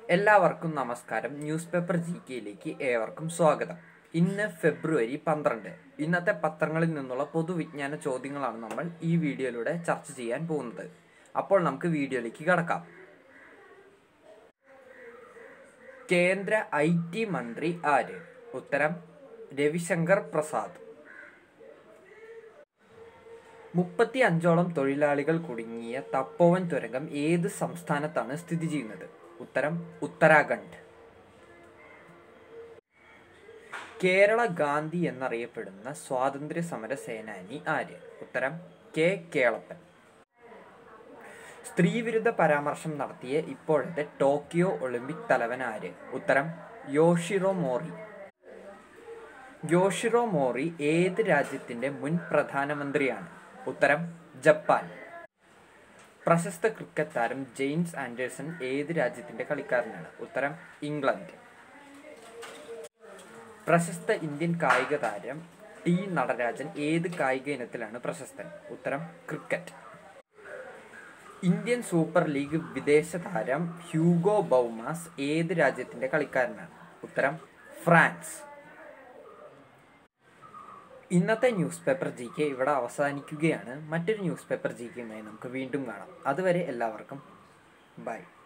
എല്ലാവർക്കും നമസ്കാരം news paper G കെയിലേക്ക് ഏവർക്കും സ്വാഗതം ഇന്ന് ഫെബ്രുവരി പന്ത്രണ്ട് ഇന്നത്തെ പത്രങ്ങളിൽ നിന്നുള്ള പൊതുവിജ്ഞാന ചോദ്യങ്ങളാണ് നമ്മൾ ഈ വീഡിയോയിലൂടെ ചർച്ച ചെയ്യാൻ പോകുന്നത് അപ്പോൾ നമുക്ക് വീഡിയോയിലേക്ക് കടക്കാം കേന്ദ്ര ഐ ടി മന്ത്രി ആര് ഉത്തരം രവിശങ്കർ പ്രസാദ് മുപ്പത്തി അഞ്ചോളം തൊഴിലാളികൾ കുടുങ്ങിയ തപ്പോവൻ തുരങ്കം ഏത് സംസ്ഥാനത്താണ് സ്ഥിതി ചെയ്യുന്നത് ഉത്തരം ഉത്തരാഖണ്ഡ് കേരള ഗാന്ധി എന്നറിയപ്പെടുന്ന സ്വാതന്ത്ര്യ സമര സേനാനി ആര് ഉത്തരം കെ കേളപ്പൻ സ്ത്രീവിരുദ്ധ പരാമർശം നടത്തിയ ഇപ്പോഴത്തെ ടോക്കിയോ ഒളിമ്പിക് തലവൻ ആര് ഉത്തരം യോഷിറോ മോറി യോഷിറോ മോറി ഏത് രാജ്യത്തിന്റെ മുൻ പ്രധാനമന്ത്രിയാണ് ഉത്തരം ജപ്പാൻ പ്രശസ്ത ക്രിക്കറ്റ് താരം ജെയിംസ് ആൻഡേഴ്സൺ ഏത് രാജ്യത്തിന്റെ കളിക്കാരനാണ് ഉത്തരം ഇംഗ്ലണ്ട് പ്രശസ്ത ഇന്ത്യൻ കായിക താരം ടി നടരാജൻ ഏത് കായിക ഇനത്തിലാണ് പ്രശസ്തൻ ഉത്തരം ക്രിക്കറ്റ് ഇന്ത്യൻ സൂപ്പർ ലീഗ് വിദേശ താരം ഹ്യൂഗോ ബൗമാസ് ഏത് രാജ്യത്തിന്റെ കളിക്കാരനാണ് ഉത്തരം ഫ്രാൻസ് ഇന്നത്തെ ന്യൂസ് പേപ്പർ ജി കെ ഇവിടെ അവസാനിക്കുകയാണ് മറ്റൊരു ന്യൂസ് പേപ്പർ ജി കെയുമായി നമുക്ക് വീണ്ടും കാണാം അതുവരെ എല്ലാവർക്കും ബൈ